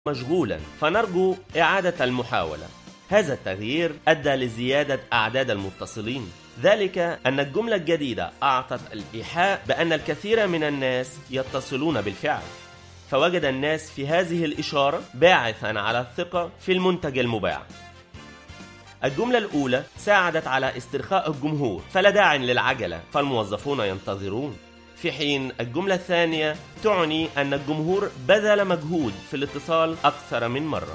مشغولا فنرجو إعادة المحاولة هذا التغيير أدى لزيادة أعداد المتصلين ذلك أن الجملة الجديدة أعطت الإيحاء بأن الكثير من الناس يتصلون بالفعل فوجد الناس في هذه الإشارة باعثا على الثقة في المنتج المباع الجملة الأولى ساعدت على استرخاء الجمهور فلا داع للعجلة فالموظفون ينتظرون في حين الجملة الثانية تعني أن الجمهور بذل مجهود في الاتصال أكثر من مرة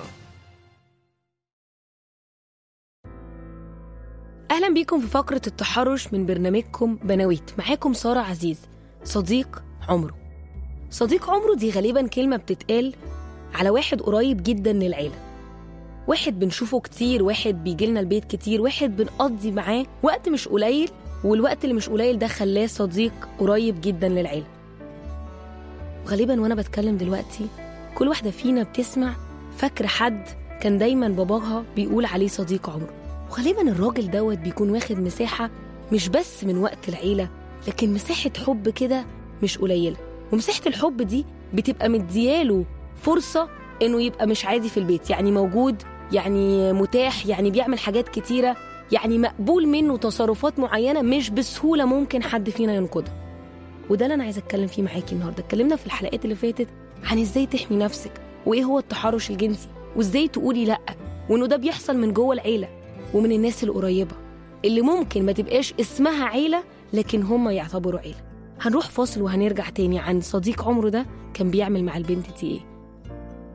أهلا بيكم في فقرة التحرش من برنامجكم بنويت معاكم سارة عزيز صديق عمره صديق عمره دي غالبا كلمة بتتقال على واحد قريب جدا للعيلة واحد بنشوفه كتير واحد بيجيلنا البيت كتير واحد بنقضي معاه وقت مش قليل والوقت اللي مش قليل ده خلاه صديق قريب جدا للعيلة وغالبا وانا بتكلم دلوقتي كل واحدة فينا بتسمع فاكرة حد كان دايما باباها بيقول عليه صديق عمره وغالبا الراجل دوت بيكون واخد مساحة مش بس من وقت العيلة لكن مساحة حب كده مش قليلة ومساحة الحب دي بتبقى مدياله فرصة إنه يبقى مش عادي في البيت يعني موجود يعني متاح يعني بيعمل حاجات كتيرة يعني مقبول منه تصرفات معينة مش بسهولة ممكن حد فينا ينقضها وده اللي أنا عايزة أتكلم فيه معاكي النهاردة اتكلمنا في الحلقات اللي فاتت عن إزاي تحمي نفسك وإيه هو التحرش الجنسي وإزاي تقولي لأ وإنه ده بيحصل من جوه العيلة ومن الناس القريبة اللي ممكن ما تبقاش اسمها عيلة لكن هم يعتبروا عيلة هنروح فاصل وهنرجع تاني عن صديق عمره ده كان بيعمل مع البنت دي ايه